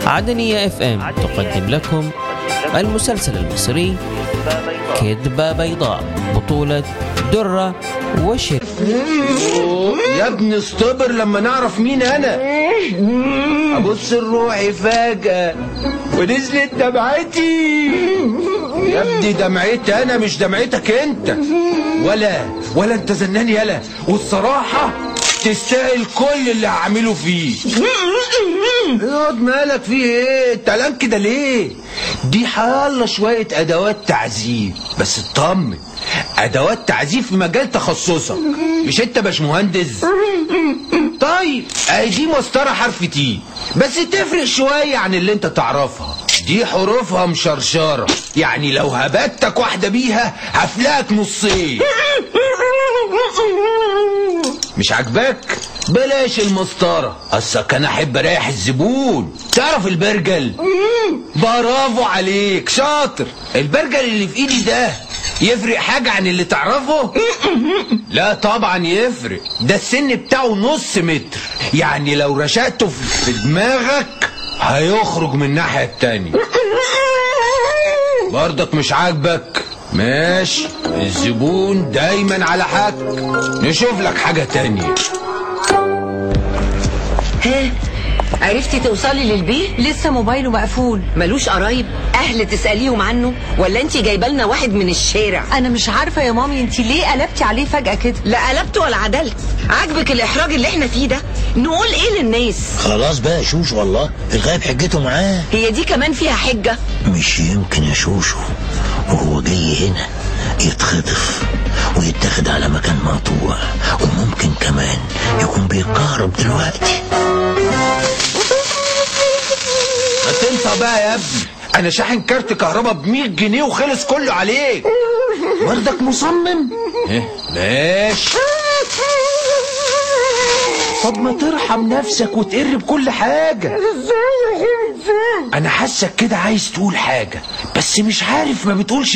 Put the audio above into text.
عدنية اف ام تقدم لكم المسلسل المصري كذبة بيضاء بطولة درة وشر يا ابني اصطبر لما نعرف مين انا ابص لروحي فجأة ونزلت دمعتي يا ابني دمعتي انا مش دمعتك انت ولا ولا انت زنان يلا والصراحة تستاهل كل اللي هعمله فيه اقعد مالك فيه ايه انت كده ليه دي حالة شوية ادوات تعذيب بس اطمن ادوات تعذيب في مجال تخصصك مش انت باشمهندس طيب اهي دي مسطره حرف تي بس تفرق شويه عن اللي انت تعرفها دي حروفها مشرشره يعني لو هبتك واحده بيها هفلقك نصين مش عاجباك بلاش المسطرة اصلك انا احب اريح الزبون تعرف البرجل برافو عليك شاطر البرجل اللي في ايدي ده يفرق حاجة عن اللي تعرفه لا طبعا يفرق ده السن بتاعه نص متر يعني لو رشقته في دماغك هيخرج من الناحية التانية برضك مش عاجبك ماشي الزبون دايما على حق نشوف لك حاجة تانية ها عرفتي توصلي للبيت لسه موبايله مقفول ملوش قرايب اهل تساليهم عنه ولا انت جايبه لنا واحد من الشارع انا مش عارفه يا مامي انت ليه قلبتي عليه فجاه كده لا قلبت ولا عدلت عاجبك الاحراج اللي احنا فيه ده نقول ايه للناس خلاص بقى يا شوش والله الغايب حجته معاه هي دي كمان فيها حجه مش يمكن يا شوشو وهو جاي هنا يتخطف ويتاخد على مكان مقطوع وممكن كمان يكون بيتكهرب دلوقتي ما تنسى بقى يا ابني انا شاحن كارت كهرباء ب 100 جنيه وخلص كله عليك برضك مصمم ايه ماشي طب ما ترحم نفسك وتقر بكل حاجة انا حاسك كده عايز تقول حاجة بس مش عارف ما بتقولش